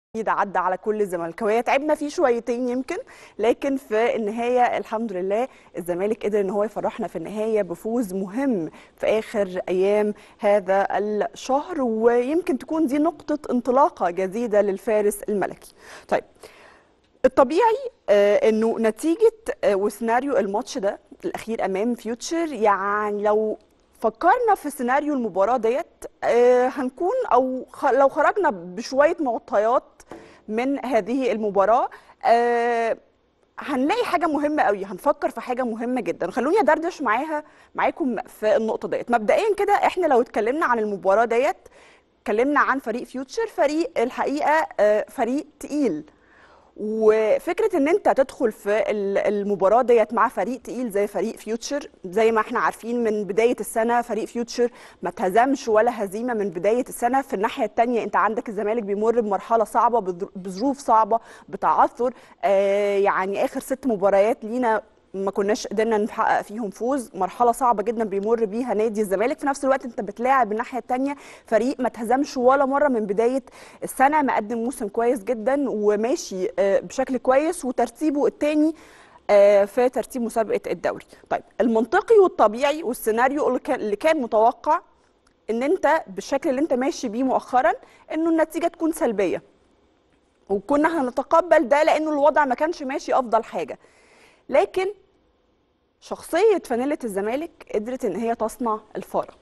اكيد عدى على كل الزملكاويه تعبنا فيه شويتين يمكن لكن في النهايه الحمد لله الزمالك قدر ان هو يفرحنا في النهايه بفوز مهم في اخر ايام هذا الشهر ويمكن تكون دي نقطه انطلاقه جديده للفارس الملكي. طيب الطبيعي آه انه نتيجه آه وسيناريو الماتش ده الاخير امام فيوتشر يعني لو فكرنا في سيناريو المباراه ديت آه هنكون او خ لو خرجنا بشويه معطيات من هذه المباراه آه هنلاقي حاجه مهمه قوي هنفكر في حاجه مهمه جدا خلوني ادردش معاها معاكم في النقطه ديت مبدئيا كده احنا لو اتكلمنا عن المباراه ديت اتكلمنا عن فريق فيوتشر فريق الحقيقه آه فريق تقيل وفكره ان انت تدخل في المباراه ديت مع فريق تقيل زي فريق فيوتشر زي ما احنا عارفين من بدايه السنه فريق فيوتشر ما اتهزمش ولا هزيمه من بدايه السنه في الناحيه الثانيه انت عندك الزمالك بيمر بمرحله صعبه بظروف صعبه بتعثر آه يعني اخر ست مباريات لينا ما كناش قدرنا نحقق فيهم فوز مرحله صعبه جدا بيمر بيها نادي الزمالك في نفس الوقت انت بتلاعب الناحيه الثانيه فريق ما اتهزمش ولا مره من بدايه السنه مقدم موسم كويس جدا وماشي بشكل كويس وترتيبه الثاني في ترتيب مسابقه الدوري طيب المنطقي والطبيعي والسيناريو اللي كان متوقع ان انت بالشكل اللي انت ماشي بيه مؤخرا انه النتيجه تكون سلبيه وكنا هنتقبل ده لانه الوضع ما كانش ماشي افضل حاجه لكن شخصية فانيلة الزمالك قدرت ان هي تصنع الفارق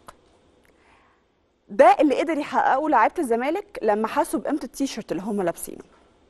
ده اللي قدر يحققه لعيبة الزمالك لما حسوا بقيمة التيشيرت اللي هم لابسينه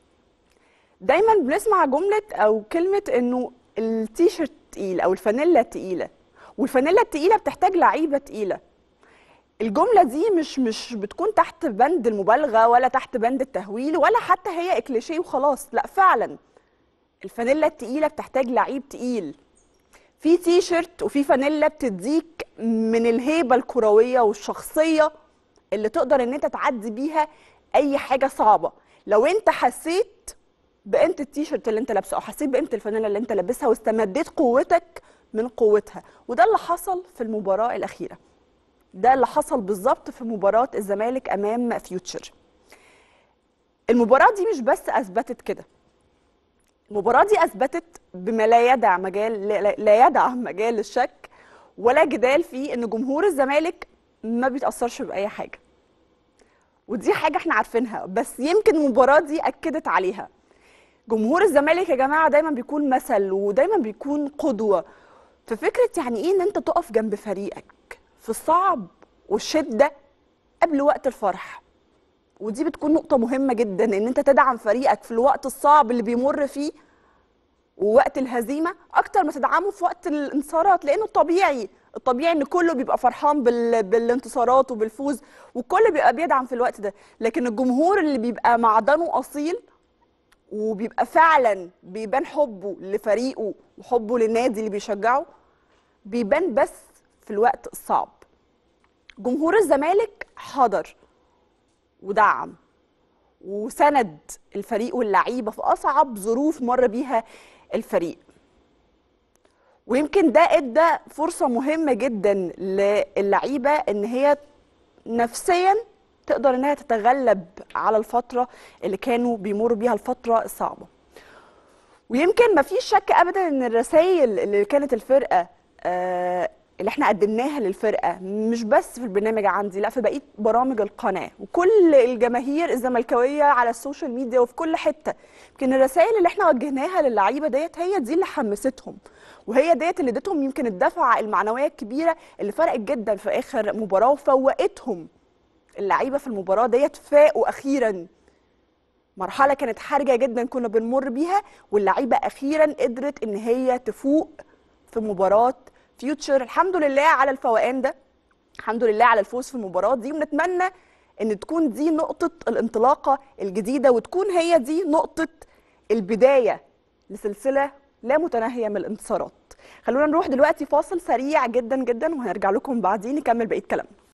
دايما بنسمع جملة او كلمة انه التيشيرت تقيل او الفانيلا تقيلة والفانيلا التقيلة بتحتاج لعيبة تقيلة الجملة دي مش مش بتكون تحت بند المبالغة ولا تحت بند التهويل ولا حتى هي اكليشيه وخلاص لا فعلا الفانيلا التقيلة بتحتاج لعيب تقيل في تي شيرت وفي فانيلا بتديك من الهيبة الكروية والشخصية اللي تقدر ان انت تعدي بيها اي حاجة صعبة لو انت حسيت بقيمة التيشيرت اللي انت لابسه او حسيت بقيمة الفانيلا اللي انت لابسها واستمديت قوتك من قوتها وده اللي حصل في المباراة الأخيرة ده اللي حصل بالظبط في مباراة الزمالك أمام فيوتشر المباراة دي مش بس أثبتت كده المباراة دي أثبتت بما لا يدع مجال لا يدع مجال للشك ولا جدال فيه إن جمهور الزمالك ما بيتأثرش بأي حاجة. ودي حاجة احنا عارفينها بس يمكن المباراة دي أكدت عليها. جمهور الزمالك يا جماعة دايما بيكون مثل ودايما بيكون قدوة في فكرة يعني إيه إن أنت تقف جنب فريقك في الصعب والشدة قبل وقت الفرح. ودي بتكون نقطة مهمة جدا ان انت تدعم فريقك في الوقت الصعب اللي بيمر فيه ووقت الهزيمة اكتر ما تدعمه في وقت الانتصارات لانه الطبيعي الطبيعي ان كله بيبقى فرحان بال... بالانتصارات وبالفوز والكل بيبقى بيدعم في الوقت ده لكن الجمهور اللي بيبقى معدنه اصيل وبيبقى فعلا بيبان حبه لفريقه وحبه للنادي اللي بيشجعه بيبان بس في الوقت الصعب جمهور الزمالك حضر ودعم وسند الفريق واللعيبه في اصعب ظروف مر بيها الفريق ويمكن ده ادى فرصه مهمه جدا للعيبه ان هي نفسيا تقدر انها تتغلب على الفتره اللي كانوا بيمروا بيها الفتره الصعبه ويمكن ما فيش شك ابدا ان الرسائل اللي كانت الفرقه آه اللي احنا قدمناها للفرقه مش بس في البرنامج عندي لا في بقيه برامج القناه وكل الجماهير الزملكاويه على السوشيال ميديا وفي كل حته يمكن الرسائل اللي احنا وجهناها للعيبه ديت هي دي اللي حمستهم وهي ديت اللي ادتهم يمكن الدفعه المعنويه الكبيره اللي فرقت جدا في اخر مباراه وفوقتهم اللعيبه في المباراه ديت فاقوا اخيرا مرحله كانت حرجه جدا كنا بنمر بيها واللعيبه اخيرا قدرت ان هي تفوق في مباراه فيوتشر الحمد لله على الفوقان ده الحمد لله على الفوز في المباراه دي ونتمنى ان تكون دي نقطه الانطلاقه الجديده وتكون هي دي نقطه البدايه لسلسله لا متناهيه من الانتصارات خلونا نروح دلوقتي فاصل سريع جدا جدا وهنرجع لكم بعدين نكمل بقيه كلامنا